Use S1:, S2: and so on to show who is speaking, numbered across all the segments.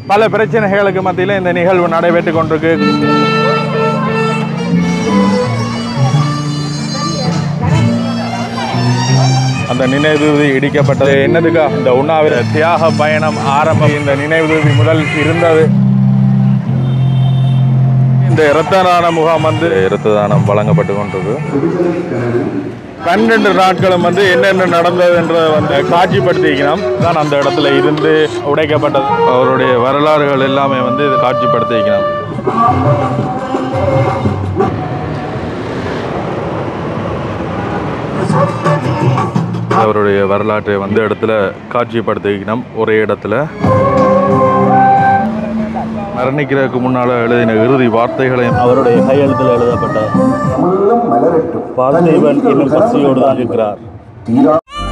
S1: பல பிரச்சனைகளுக்கு மத்தியில் இந்த நிகழ்வு நடைபெற்று கொண்டிருக்கு அந்த நினைவுதூவி இடிக்கப்பட்டது என்னதுக்கா இந்த உண்ணாவிர தியாக பயணம் ஆரம்பம் இந்த நினைவுதூவி முதல் இருந்தது இந்த இரத்த தான முகாம் வந்து இரத்த தானம் வழங்கப்பட்டு கொண்டிருக்கு பன்னெண்டு நாட்களும் வந்து என்னென்ன நடந்ததுன்றதை வந்து காட்சிப்படுத்திக்கணும் தான் அந்த இடத்துல இருந்து உடைக்கப்பட்டது அவருடைய வரலாறுகள் எல்லாமே வந்து இது காட்சிப்படுத்திக்கணும் அவருடைய வரலாற்றை வந்து இடத்துல காட்சிப்படுத்திக்கணும் ஒரே இடத்துல மரணிக்கிறதுக்கு முன்னால் எழுதின இறுதி வார்த்தைகளையும் அவருடைய கையெழுத்தில் எழுதப்பட்ட
S2: உள்ளம் மலரட்டும்
S1: பார்த்திபன் இன்னும் பசியோடு தான் இருக்கிறார்
S2: தீரா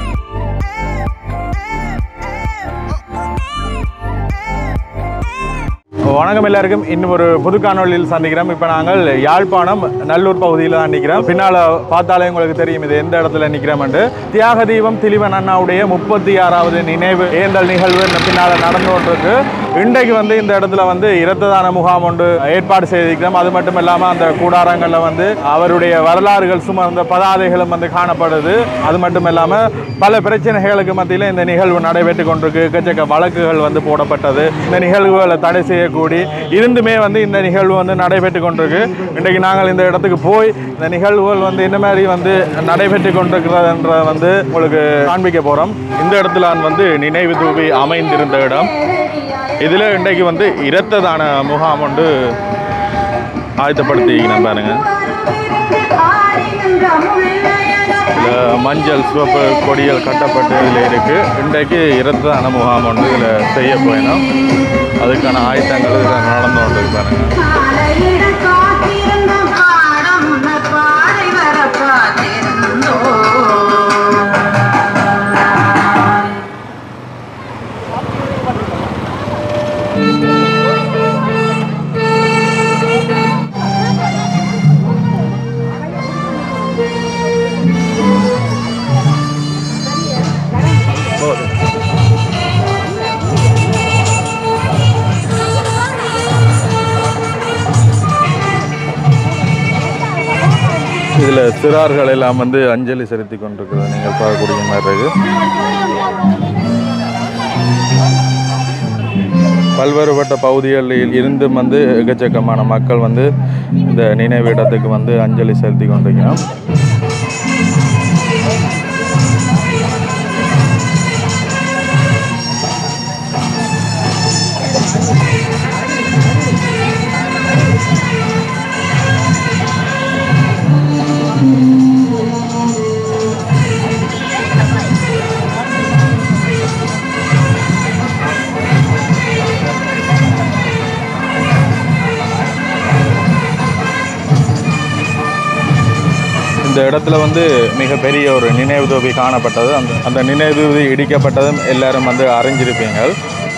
S1: வணக்கம் எல்லாருக்கும் இன்னும் ஒரு புது காணொளியில் சந்திக்கிறோம் இப்போ நாங்கள் யாழ்ப்பாணம் நல்லூர் பகுதியில் தான் நிற்கிறோம் பின்னால் பார்த்தாலே உங்களுக்கு தெரியும் இது எந்த இடத்துல நிற்கிறோம்ட்டு தியாக தீபம் திலிவன் அண்ணாவுடைய முப்பத்தி ஆறாவது நினைவு ஏந்தல் நிகழ்வு இந்த பின்னால் நடந்து கொண்டிருக்கு இன்றைக்கு வந்து இந்த இடத்துல வந்து இரத்த தான முகாம் ஒன்று ஏற்பாடு செய்திருக்கிறோம் அது மட்டும் இல்லாமல் அந்த கூடாரங்களில் வந்து அவருடைய வரலாறுகள் சுமந்த பதாதைகளும் வந்து காணப்படுது அது மட்டும் இல்லாமல் பல பிரச்சனைகளுக்கு மத்தியில் இந்த நிகழ்வு நடைபெற்று கொண்டிருக்கு எக்கச்சக்க வழக்குகள் வந்து போடப்பட்டது இந்த நிகழ்வுகளை தடை செய்யக்கூடி இருந்துமே வந்து இந்த நிகழ்வு வந்து நடைபெற்று கொண்டிருக்கு இன்றைக்கு நாங்கள் இந்த இடத்துக்கு போய் இந்த நிகழ்வுகள் வந்து என்ன மாதிரி வந்து நடைபெற்று கொண்டிருக்கிறதுன்றத வந்து உங்களுக்கு காண்பிக்க போகிறோம் இந்த இடத்துல வந்து நினைவு தூவி அமைந்திருந்த இடம் இதில் இன்றைக்கு வந்து இரத்த தான முகாம் ஒன்று ஆயத்தப்படுத்திக்கணும் பாருங்க இந்த மஞ்சள் சிவப்பு கொடிகள் கட்டப்பட்டு இதில் இருக்கு இன்றைக்கு இரத்த தான முகாம் ஒன்று இதில் செய்ய போயினோம் அதுக்கான ஆயத்தங்கள் இதில் நடந்து கொண்டு இருக்கு பாருங்க இதில் சிறார்கள் எல்லாம் வந்து அஞ்சலி செலுத்தி கொண்டிருக்கிறது நீங்கள் பார்க்கக்கூடிய மாதிரி இருக்கு பல்வேறுபட்ட பகுதிகளில் இருந்தும் வந்து எக்கச்சக்கமான மக்கள் வந்து இந்த நினைவிடத்துக்கு வந்து அஞ்சலி செலுத்தி கொண்டிருக்கிறோம் இந்த இடத்துல வந்து மிகப்பெரிய ஒரு நினைவு தூவி காணப்பட்டது அந்த அந்த நினைவு தூவி இடிக்கப்பட்டதும் எல்லாரும் வந்து அறிஞ்சிருப்பீங்கள்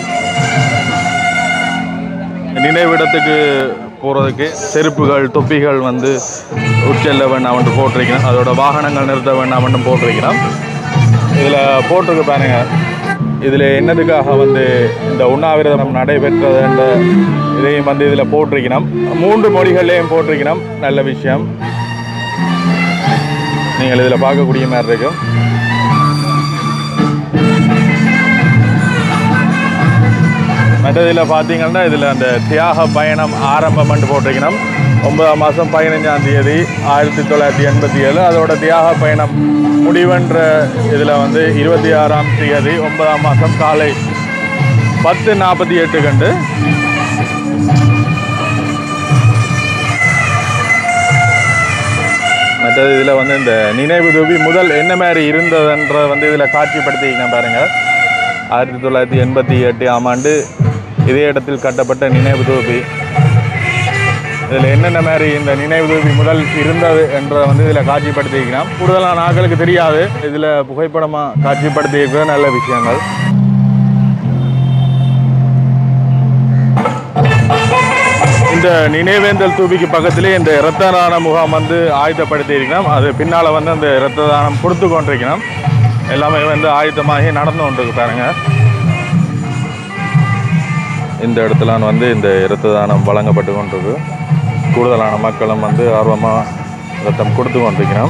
S1: நினைவிடத்துக்கு போகிறதுக்கு செருப்புகள் தொப்பிகள் வந்து உட்செல்ல வேண்டாம் போட்டிருக்கிறோம் அதோட வாகனங்கள் நிறுத்த வேண்டாம் போட்டிருக்கிறோம் இதில் போட்டிருக்கு பாருங்க இதில் என்னதுக்காக வந்து இந்த உண்ணாவிரதம் நடைபெற்றதுன்ற இதையும் வந்து இதில் போட்டிருக்கிறோம் மூன்று மொழிகள்லேயும் போட்டிருக்கிறோம் நல்ல விஷயம் நீங்கள் இதில் பார்க்கக்கூடிய மாதிரி இருக்கும் மற்றதில் பார்த்தீங்கன்னா இதில் அந்த தியாக பயணம் ஆரம்பம்னு போட்டிருக்கணும் ஒன்பதாம் மாதம் பதினஞ்சாம் தேதி ஆயிரத்தி தொள்ளாயிரத்தி எண்பத்தி ஏழு அதோட தியாக பயணம் முடிவென்ற இதில் வந்து இருபத்தி ஆறாம் தேதி ஒன்பதாம் மாதம் காலை பத்து நாற்பத்தி எட்டு கண்டு மற்றது இதில் வந்து இந்த நினைவு தூபி முதல் என்ன மாதிரி இருந்ததுன்ற வந்து இதில் காட்சிப்படுத்திக்கணும் பாருங்க ஆயிரத்தி தொள்ளாயிரத்தி எண்பத்தி எட்டாம் ஆண்டு இதே இடத்தில் கட்டப்பட்ட நினைவு தூபி இதில் என்னென்ன மாதிரி இந்த நினைவு தூபி முதல் இருந்தது என்றதை வந்து இதில் காட்சிப்படுத்திக்கலாம் கூடுதலான ஆட்களுக்கு தெரியாது இதில் புகைப்படமாக காட்சிப்படுத்தியிருக்கிற நல்ல விஷயங்கள் இந்த நினைவேந்தல் தூபிக்கு பக்கத்திலே இந்த இரத்த தான முகாம் வந்து ஆயத்தப்படுத்தி இருக்கிறோம் அது பின்னால் வந்து அந்த இரத்த தானம் கொடுத்து கொண்டிருக்கிறோம் எல்லாமே வந்து ஆயத்தமாகி நடந்து கொண்டிருக்கு பாருங்க இந்த இடத்துல வந்து இந்த இரத்த தானம் வழங்கப்பட்டு கொண்டிருக்கு கூடுதலான மக்களும் வந்து ஆர்வமாக ரத்தம் கொடுத்து கொண்டிருக்கிறோம்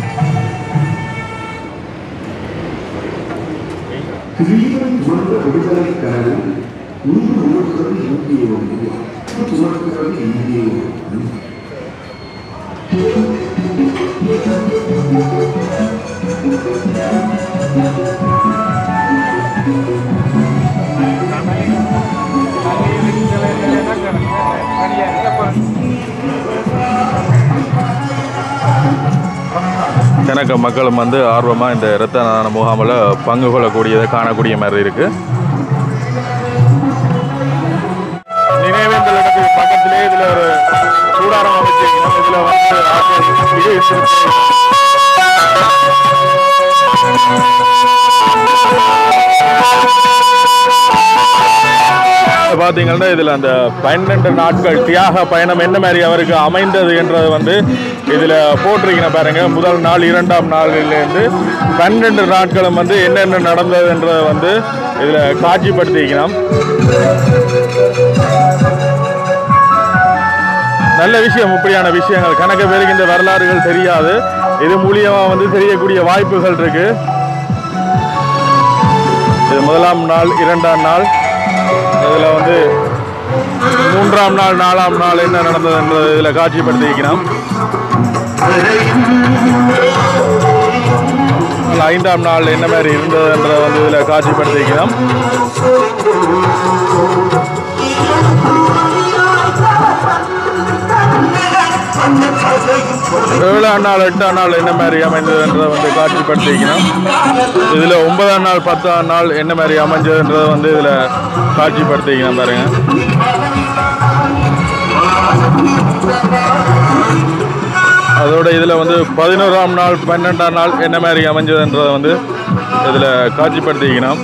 S1: எனக்கு மக்களும் வந்து ஆர்வமாக இந்த இரத்த தான முகாமில் பங்கு கொள்ளக்கூடியதை காணக்கூடிய மாதிரி இருக்கு நினைவேந்தல் இடத்துக்கு பக்கத்திலே இதில் ஒரு கூடாரம் அமைச்சிருக்கணும் இதில் வந்து ஆசிரியர் இது இருக்கு. பார்த்தீங்கன்னா இதில் அந்த பன்னெண்டு நாட்கள் தியாக பயணம் என்ன மாதிரி அவருக்கு அமைந்தது என்றது வந்து இதில் போட்டிருக்கீங்க பாருங்க முதல் நாள் இரண்டாம் நாளிலேருந்து பன்னெண்டு நாட்களும் வந்து என்னென்ன நடந்ததுன்றதை வந்து இதில் காட்சிப்படுத்திக்கணும் நல்ல விஷயம் இப்படியான விஷயங்கள் கணக்க பேருக்கு இந்த வரலாறுகள் தெரியாது இது மூலியமா வந்து தெரியக்கூடிய வாய்ப்புகள் இருக்கு இது முதலாம் நாள் இரண்டாம் நாள் இதில் வந்து மூன்றாம் நாள் நாலாம் நாள் என்ன நடந்ததுன்றது இதில் காட்சிப்படுத்தியிருக்கிறோம் ஐந்தாம் நாள் என்ன மாதிரி இருந்ததுன்றதை வந்து இதில் காட்சிப்படுத்தியிருக்கிறோம் ஏழாம் நாள் எட்டாம் நாள் என்ன மாதிரி அமைந்ததுன்றதை வந்து காட்சிப்படுத்திக்கணும் இதில் ஒன்பதாம் நாள் பத்தாம் நாள் என்ன மாதிரி அமைஞ்சதுன்றதை வந்து இதில் காட்சிப்படுத்திக்கணும் பாருங்க அதோட இதில் வந்து பதினோராம் நாள் பன்னெண்டாம் நாள் என்ன மாதிரி அமைஞ்சதுன்றதை வந்து இதில் காட்சிப்படுத்திக்கணும்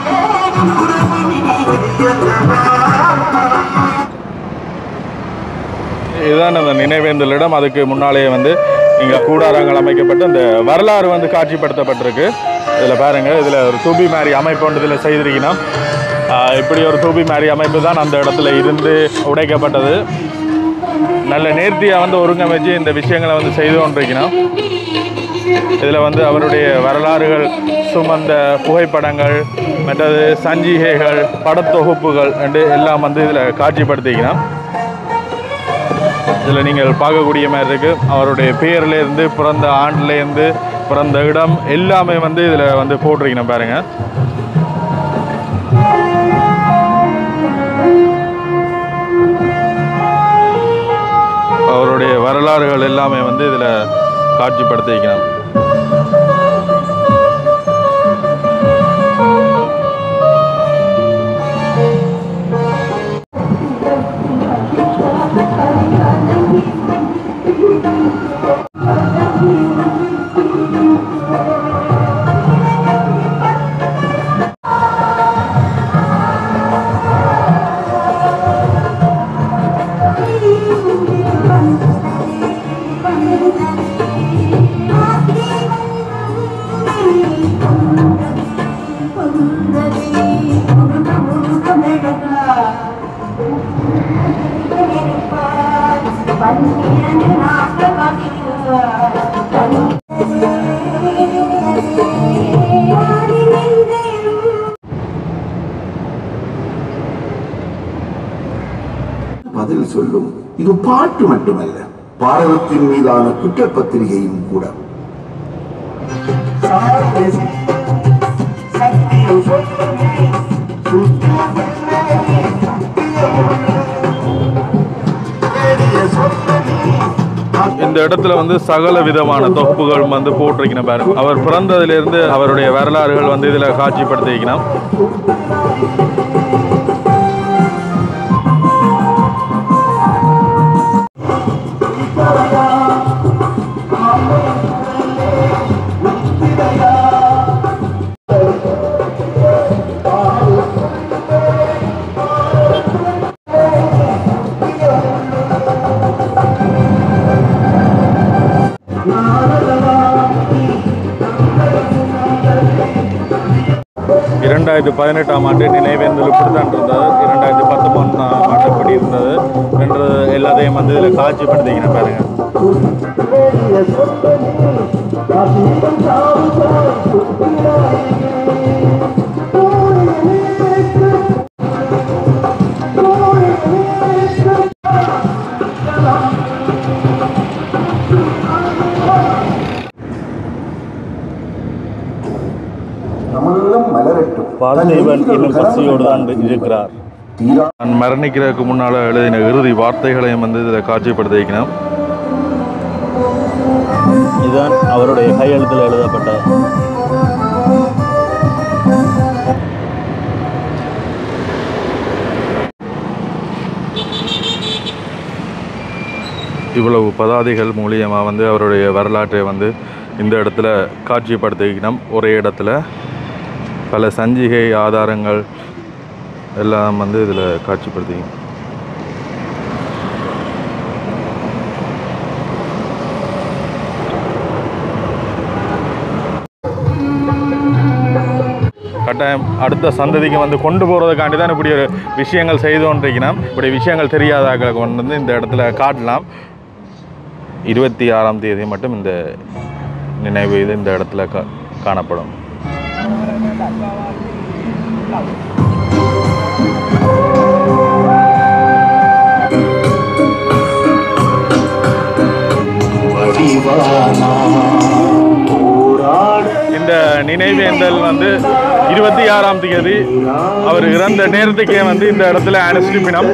S1: இதுதான் அந்த நினைவேந்தல் இடம் அதுக்கு முன்னாலேயே வந்து இங்கே கூடாரங்கள் அமைக்கப்பட்டு அந்த வரலாறு வந்து காட்சிப்படுத்தப்பட்டிருக்கு இதில் பாருங்க இதில் ஒரு தூபி மாதிரி அமைப்பு ஒன்று இதில் செய்திருக்கணும் ஆஹ் இப்படி ஒரு தூபி மாதிரி அமைப்பு தான் அந்த இடத்துல இருந்து உடைக்கப்பட்டது நல்ல நேர்த்தியாக வந்து ஒருங்கமைச்சு இந்த விஷயங்களை வந்து செய்து கொண்டிருக்கணும் இதில் வந்து அவருடைய வரலாறுகள் சுமந்த புகைப்படங்கள் மற்றது சஞ்சிகைகள் படத்தொகுப்புகள் என்று எல்லாம் வந்து இதில் காட்சிப்படுத்திக்கணும் இதில் நீங்கள் பார்க்கக்கூடிய மாதிரி இருக்கு அவருடைய பேர்லேருந்து பிறந்த ஆண்டுலேருந்து பிறந்த இடம் எல்லாமே வந்து இதில் வந்து போட்டிருக்கணும் பாருங்க அவருடைய வரலாறுகள் எல்லாமே வந்து இதில் காட்சிப்படுத்தி வைக்கணும்
S2: பதில் சொல்லும் இது பாட்டு மட்டுமல்ல பாரதத்தின் மீதான குற்றப்பத்திரிகையும் கூட
S1: இந்த இடத்துல வந்து சகல விதமான தொகுப்புகள் வந்து போட்டிருக்கணும் பாருங்க அவர் பிறந்ததிலிருந்து அவருடைய வரலாறுகள் வந்து இதில் காட்சிப்படுத்தி வைக்கணும் இரண்டாயிரத்தி பதினெட்டாம் ஆண்டு நினைவேந்தல் இப்படித்தான் இருந்தது இரண்டாயிரத்தி பத்தொன்பதாம் இருந்தது என்றது எல்லாத்தையும் வந்து இதில் காட்சிப்படுத்திக்கணும் பாருங்க
S2: தமிழம் மலரட்டும்
S1: பார்த்திபன் இன்னும் பசியோடு தான் இருக்கிறார்
S2: தீரா
S1: நான் மரணிக்கிறதுக்கு முன்னால் எழுதின இறுதி வார்த்தைகளையும் வந்து இதில் காட்சிப்படுத்திக்கணும் இதுதான் அவருடைய கையெழுத்தில் எழுதப்பட்ட இவ்வளவு பதாதைகள் மூலியமாக வந்து அவருடைய வரலாற்றை வந்து இந்த இடத்துல காட்சிப்படுத்திக்கணும் ஒரே இடத்துல பல சஞ்சிகை ஆதாரங்கள் எல்லாம் வந்து இதில் காட்சிப்படுத்திக்கணும் கட்டாயம் அடுத்த சந்ததிக்கு வந்து கொண்டு போகிறதுக்காண்டி தான் இப்படி ஒரு விஷயங்கள் செய்து கொண்டிருக்கணும் இப்படி விஷயங்கள் தெரியாதாக்களை கொண்டு வந்து இந்த இடத்துல காட்டலாம் இருபத்தி ஆறாம் தேதி மட்டும் இந்த நினைவு இது இந்த இடத்துல கா காணப்படும் இந்த நினைவேந்தல் வந்து இருபத்தி ஆறாம் தேதி அவர் இறந்த நேரத்துக்கே வந்து இந்த இடத்துல அனுஷ்டிப்பினம்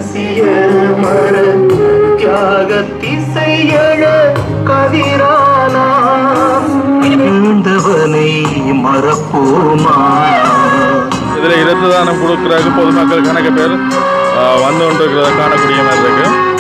S3: தியாகத்திசையழ கதிரானாம் இருந்தவனை மறப்போமா
S1: இதில் இரத்த தானம் கொடுக்குறதுக்கு பொதுமக்கள் கணக்கு பேர் ஆஹ், வந்து கொண்டிருக்கிறத காணக்கூடிய மாதிரி இருக்கு